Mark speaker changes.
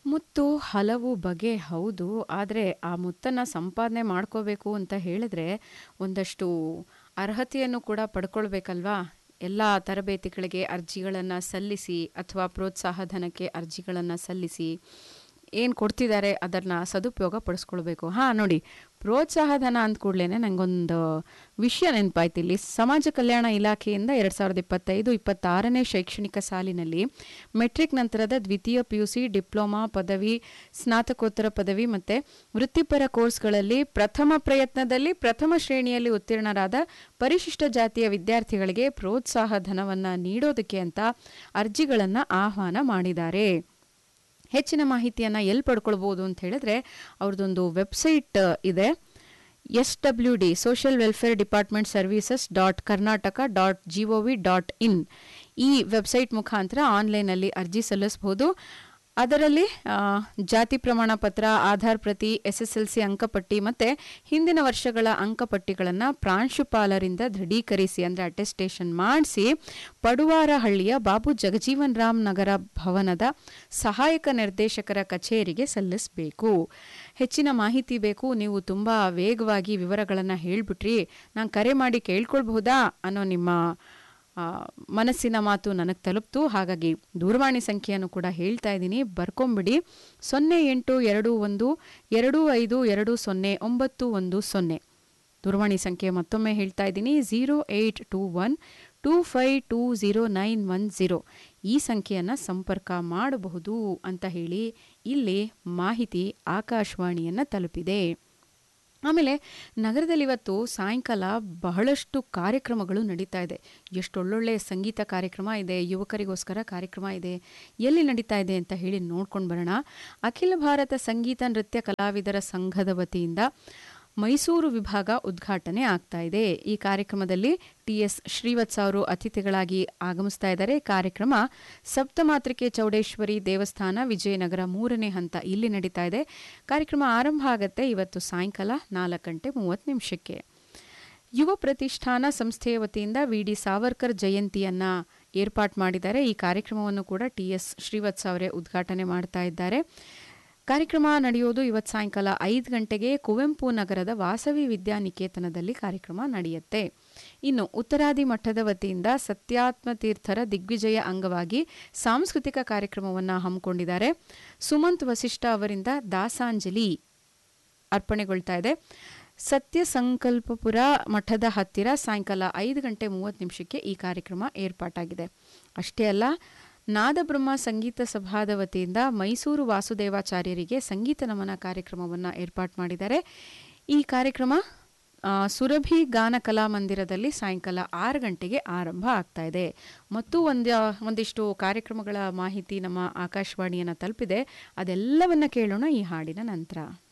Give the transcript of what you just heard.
Speaker 1: ಮುತ್ತು ಹಲವು ಬಗೆ ಹೌದು. ಆದರೆ ಆ ಮುತ್ತನ್ನ ಸಂಪಾದನೆ ಮಾಡ್ಕೋಬೇಕು ಅಂತ ಹೇಳಿದ್ರೆ ಒಂದಷ್ಟು ಅರ್ಹತೆಯನ್ನು ಕೂಡ ಪಡ್ಕೊಳ್ಬೇಕಲ್ವಾ? ಎಲ್ಲ ತರಬೇತಿಗಳಿಗೆ ಅರ್ಜಿಗಳನ್ನ ಸಲ್ಲಿಸಿ ಅಥವಾ ಪ್ರೋತ್ಸಾಹ ಧನಕ್ಕೆ ಅರ್ಜಿಗಳನ್ನ ಸಲ್ಲಿಸಿ ಏನು ಕೊಡ್ತಿದ್ದಾರೆ ಅದನ್ನ ಸದುಪಯೋಗ ಪಡಿಸ್ಕೊಳ್ಬೇಕು. ಹಾಂ ನೋಡಿ, ಪ್ರೋತ್ಸಾಹ ಧನ ಅಂದ ಕೂಡ್ಲೇನೆ ನಂಗೊಂದು ವಿಷಯ ನೆನಪಾಯ್ತು ಇಲ್ಲಿ. ಸಮಾಜ ಕಲ್ಯಾಣ ಇಲಾಖೆಯಿಂದ 2025-26ನೇ ಶೈಕ್ಷಣಿಕ ಸಾಲಿನಲ್ಲಿ ಮೆಟ್ರಿಕ್ ನಂತರದ ದ್ವಿತೀಯ ಪಿಯುಸಿ, ಡಿಪ್ಲೊಮಾ, ಪದವಿ, ಸ್ನಾತಕೋತ್ತರ ಪದವಿ ಮತ್ತೆ ವೃತ್ತಿಪರ ಕೋರ್ಸ್‌ಗಳಲ್ಲಿ ಪ್ರಥಮ ಪ್ರಯತ್ನದಲ್ಲಿ ಪ್ರಥಮ ಶ್ರೇಣಿಯಲ್ಲಿ ಉತ್ತೀರ್ಣರಾದ ಪರಿಶಿಷ್ಟ ಜಾತಿಯ ವಿದ್ಯಾರ್ಥಿಗಳಿಗೆ ಪ್ರೋತ್ಸಾಹ ಧನವನ್ನ ನೀಡೋದಕ್ಕೆ ಅಂತ ಅರ್ಜಿಗಳನ್ನ ಆಹ್ವಾನ ಮಾಡಿದ್ದಾರೆ. ಹೆಚ್ಚಿನ ಮಾಹಿತಿಯನ್ನ ಎಲ್ಲಿ ಪಡ್ಕೊಳ್ಬೋದು ಅಂತ ಹೇಳಿದ್ರೆ ಅವ್ರದ್ದೊಂದು ವೆಬ್‌ಸೈಟ್ ಇದೆ. SWD social welfare department services dot Karnataka dot G O V dot in ಈ ವೆಬ್‌ಸೈಟ್ ಮುಖಾಂತರ ಆನ್‌ಲೈನ್‌ನಲ್ಲಿ ಅರ್ಜಿ ಸಲ್ಲಿಸಬಹುದು. ಅದರಲ್ಲಿ ಆ, ಜಾತಿ ಪ್ರಮಾಣ ಪತ್ರ, ಆಧಾರ್ ಪ್ರತಿ, ಎಸ್‌ಎಸ್‌ಎಲ್‌ಸಿ ಅಂಕಪಟ್ಟಿ ಮತ್ತೆ ಹಿಂದಿನ ವರ್ಷಗಳ ಅಂಕಪಟ್ಟಿಗಳನ್ನ ಪ್ರಾಂಶುಪಾಲರಿಂದ ದೃಢೀಕರಿಸಿ ಅಂದ್ರೆ ಅಟೆಸ್ಟೇಷನ್ ಮಾಡಿಸಿ ಪಡುವಾರಹಳ್ಳಿಯ ಬಾಬು ಜಗಜೀವನ್ ರಾಮ್ ನಗರ ಭವನದ ಸಹಾಯಕ ನಿರ್ದೇಶಕರ ಕಚೇರಿಗೆ ಸಲ್ಲಿಸಬೇಕು. ಹೆಚ್ಚಿನ ಮಾಹಿತಿ ಬೇಕು, ನೀವು ತುಂಬಾ ವೇಗವಾಗಿ ವಿವರಗಳನ್ನ ಹೇಳ್ಬಿಟ್ರಿ, ನಾನು ಕರೆ ಮಾಡಿ ಕೇಳ್ಕೊಳ್ಬಹುದಾ ಅನ್ನೋ ನಿಮ್ಮ ಆ, ಮನಸ್ಸಿನ ಮಾತು ನನಗೆ ತಲುಪ್ತು. ಹಾಗಾಗಿ ದೂರವಾಣಿ ಸಂಖ್ಯೆಯನ್ನು ಕೂಡ ಹೇಳ್ತಾ ಇದ್ದೀನಿ, ಬರ್ಕೊಂಬಿಡಿ. ಸೊನ್ನೆ ಎಂಟು ಎರಡು ಒಂದು ಎರಡು ಐದು ಎರಡು ಸೊನ್ನೆ ಒಂಬತ್ತು ಒಂದು ಸೊನ್ನೆ ದೂರವಾಣಿ ಸಂಖ್ಯೆ ಮತ್ತೊಮ್ಮೆ ಹೇಳ್ತಾ ಇದ್ದೀನಿ zero eight two one two five two zero nine one zero ಈ ಸಂಖ್ಯೆಯನ್ನು ಸಂಪರ್ಕ ಮಾಡಬಹುದು ಅಂತ ಹೇಳಿ ಇಲ್ಲಿ ಮಾಹಿತಿ ಆಕಾಶವಾಣಿಯನ್ನು ತಲುಪಿದೆ. ಆಮೇಲೆ ನಗರದಲ್ಲಿ ಇವತ್ತು ಸಾಯಂಕಾಲ ಬಹಳಷ್ಟು ಕಾರ್ಯಕ್ರಮಗಳು ನಡೀತಾ ಇದೆ. ಎಷ್ಟೊಳ್ಳೊಳ್ಳೆ ಸಂಗೀತ ಕಾರ್ಯಕ್ರಮ ಇದೆ, ಯುವಕರಿಗೋಸ್ಕರ ಕಾರ್ಯಕ್ರಮ ಇದೆ. ಎಲ್ಲಿ ನಡೀತಾ ಇದೆ ಅಂತ ಹೇಳಿ ನೋಡ್ಕೊಂಡು ಬರೋಣ. ಅಖಿಲ ಭಾರತ ಸಂಗೀತ ನೃತ್ಯ ಕಲಾವಿದರ ಸಂಘದ ವತಿಯಿಂದ ಮೈಸೂರು ವಿಭಾಗ ಉದ್ಘಾಟನೆ ಆಗ್ತಾ ಇದೆ. ಈ ಕಾರ್ಯಕ್ರಮದಲ್ಲಿ ಟಿ.ಎಸ್. ಶ್ರೀವತ್ಸ ಅವರು ಅತಿಥಿಗಳಾಗಿ ಆಗಮಿಸ್ತಾ ಇದ್ದಾರೆ. ಕಾರ್ಯಕ್ರಮ ಸಪ್ತಮಾತೃಕೆ ಚೌಡೇಶ್ವರಿ ದೇವಸ್ಥಾನ ವಿಜಯನಗರ ಮೂರನೇ ಹಂತ ಇಲ್ಲಿ ನಡೀತಾ ಇದೆ. ಕಾರ್ಯಕ್ರಮ ಆರಂಭ ಆಗತ್ತೆ ಇವತ್ತು ಸಾಯಂಕಾಲ ನಾಲ್ಕು ಗಂಟೆ ಮೂವತ್ತು ನಿಮಿಷಕ್ಕೆ. ಯುವ ಪ್ರತಿಷ್ಠಾನ ಸಂಸ್ಥೆಯ ವತಿಯಿಂದ ವಿ ಡಿ ಸಾವರ್ಕರ್ ಜಯಂತಿಯನ್ನ ಏರ್ಪಾಟ್ ಮಾಡಿದ್ದಾರೆ. ಈ ಕಾರ್ಯಕ್ರಮವನ್ನು ಕೂಡ ಟಿ.ಎಸ್. ಶ್ರೀವತ್ಸ ಅವರೇ ಉದ್ಘಾಟನೆ ಮಾಡ್ತಾ ಇದ್ದಾರೆ. ಕಾರ್ಯಕ್ರಮ ನಡೆಯೋದು ಇವತ್ತು ಸಾಯಂಕಾಲ ಐದು ಗಂಟೆಗೆ ಕುವೆಂಪು ನಗರದ ವಾಸವಿ ವಿದ್ಯಾನಿಕೇತನದಲ್ಲಿ ಕಾರ್ಯಕ್ರಮ ನಡೆಯುತ್ತೆ. ಇನ್ನು ಉತ್ತರಾದಿ ಮಠದ ವತಿಯಿಂದ ಸತ್ಯಾತ್ಮ ತೀರ್ಥರ ದಿಗ್ವಿಜಯ ಅಂಗವಾಗಿ ಸಾಂಸ್ಕೃತಿಕ ಕಾರ್ಯಕ್ರಮವನ್ನು ಹಮ್ಮಿಕೊಂಡಿದ್ದಾರೆ. ಸುಮಂತ್ ವಸಿಷ್ಠ ಅವರಿಂದ ದಾಸಾಂಜಲಿ ಅರ್ಪಣೆಗೊಳ್ತಾ ಇದೆ. ಸತ್ಯ ಸಂಕಲ್ಪಪುರ ಮಠದ ಹತ್ತಿರ ಸಾಯಂಕಾಲ ಐದು ಗಂಟೆ ಮೂವತ್ತು ನಿಮಿಷಕ್ಕೆ ಈ ಕಾರ್ಯಕ್ರಮ ಏರ್ಪಾಟಾಗಿದೆ. ಅಷ್ಟೇ ಅಲ್ಲ ನಾದಬ್ರಹ್ಮ ಸಂಗೀತ ಸಭಾದ ವತಿಯಿಂದ ಮೈಸೂರು ವಾಸುದೇವಾಚಾರ್ಯರಿಗೆ ಸಂಗೀತ ನಮನ ಕಾರ್ಯಕ್ರಮವನ್ನು ಏರ್ಪಾಟ್ ಮಾಡಿದ್ದಾರೆ. ಈ ಕಾರ್ಯಕ್ರಮ ಆ, ಸುರಭಿ ಗಾನ ಕಲಾಮಂದಿರದಲ್ಲಿ ಸಾಯಂಕಾಲ ಆರು ಗಂಟೆಗೆ ಆರಂಭ ಆಗ್ತಾ ಇದೆ. ಮತ್ತು ಒಂದ ಒಂದಿಷ್ಟು ಕಾರ್ಯಕ್ರಮಗಳ ಮಾಹಿತಿ ನಮ್ಮ ಆಕಾಶವಾಣಿಯನ್ನು ತಲುಪಿದೆ. ಅದೆಲ್ಲವನ್ನ ಕೇಳೋಣ ಈ ಹಾಡಿನ ನಂತರ.